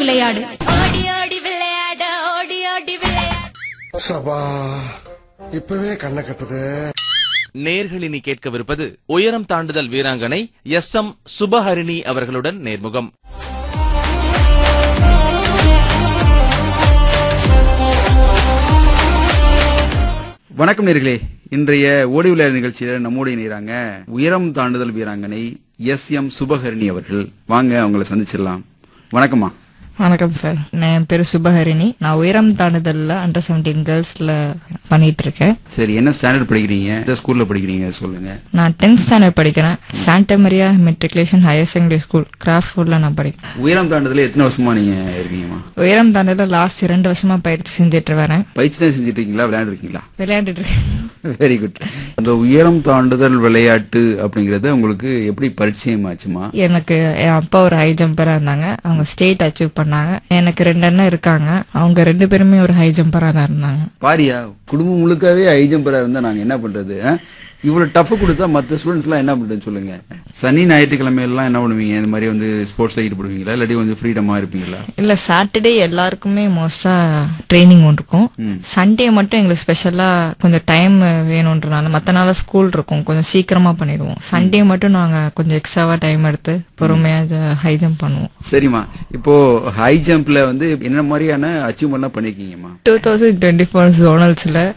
விளையாடு ஓடி ஓடி விளையாட ஓடி ஓடி விளையாட சபா இப்பவே கண்ணை கட்டுது நேர்களினி கேட்கவிருப்பது உயரம் தாண்டுதல் வீராங்கனை எஸ் எம் சுபஹரிணி அவர்களுடன் நேர்முகம் வணக்கம் நேர்களே இன்றைய ஓடி விளையாடு நிகழ்ச்சியில நம்மோடு இணைகிறாங்க உயரம் தாண்டுதல் வீராங்கனை எஸ் எம் சுபஹரிணி அவர்கள் வாங்க அவங்கள சந்திச்சிடலாம் வணக்கம்மா வணக்கம் சார் நான் என் பேரு சுபஹரிணி நான் உயரம் தாண்டுதல்ல அண்டர் செவன்டீன் கேர்ள்ஸ்ல பண்ணிட்டு இருக்கேன் சரி என்ன ஸ்டாண்டர்ட் படிக்கிறீங்க எந்த ஸ்கூல்ல படிக்கிறீங்க சொல்லுங்க நான் டென்த் ஸ்டாண்டர்ட் படிக்கிறேன் Santa Maria matriculation higher secondary school craft ஸ்கூல்ல நான் படிக்கிறேன் உயரம் தாண்டுதல எத்தனை வருஷமா நீங்க இருக்கீங்கம்மா உயரம் தாண்டுதல் லாஸ்ட் இரண்டு வருஷமா பயிற்சி செஞ்சுட்டு வரேன் பயிற்சி தான் செஞ்சுட்டு இருக்கீங்களா விளையாண்டுருக்கீங்களா விளையாண்டுட்டு இருக்கேன் வெரி குட் அந்த உயரம் தாண்டுதல் விளையாட்டு அப்படிங்கறது உங்களுக்கு எப்படி பரிச்சயம் ஆச்சுமா எனக்கு என் அப்பா ஒரு ஹை ஜம்பரா இருந்தாங்க அவங்க ஸ்டேட் அச்சீவ் பண்ணாங்க எனக்கு ரெண்டு அண்ணன் இருக்காங்க அவங்க ரெண்டு பேருமே ஒரு ஹை ஜம்பரா தான் இருந்தாங்க பாரியா குடும்பம் முழுக்கவே ஹை ஜம்பரா இருந்தா நாங்க என்ன பண்றது ஆ? இவ்வளவு டஃப் கொடுத்தா மத்த ஸ்டூடெண்ட்ஸ் எல்லாம் என்ன பண்றதுன்னு சொல்லுங்க சனி ஞாயிற்றுக்கிழமை எல்லாம் என்ன பண்ணுவீங்க இந்த மாதிரி வந்து ஸ்போர்ட்ஸ்ல ஈடுபடுவீங்களா இல்லாட்டி வந்து ஃப்ரீடமா இருப்பீங்களா இல்ல சாட்டர்டே எல்லாருக்குமே மோஸ்டா ட்ரைனிங் ஒன்று இருக்கும் சண்டே மட்டும் எங்களுக்கு ஸ்பெஷலா கொஞ்சம் டைம் வேணும்ன்றனால மத்த நாள் ஸ்கூல் இருக்கும் கொஞ்சம் சீக்கிரமா பண்ணிடுவோம் சண்டே மட்டும் நாங்க கொஞ்சம் எக்ஸ்ட்ராவா டைம் எடுத்து பொறுமையா ஹை ஜம்ப் பண்ணுவோம் சரிம்மா இப்போ ஹை ஜம்ப்ல வந்து என்ன மாதிரியான அச்சீவ்மெண்ட்லாம் பண்ணிருக்கீங்கம்மா டூ தௌசண்ட் டுவெண்ட்டி ஃபோர் ஜோனல்ஸ்ல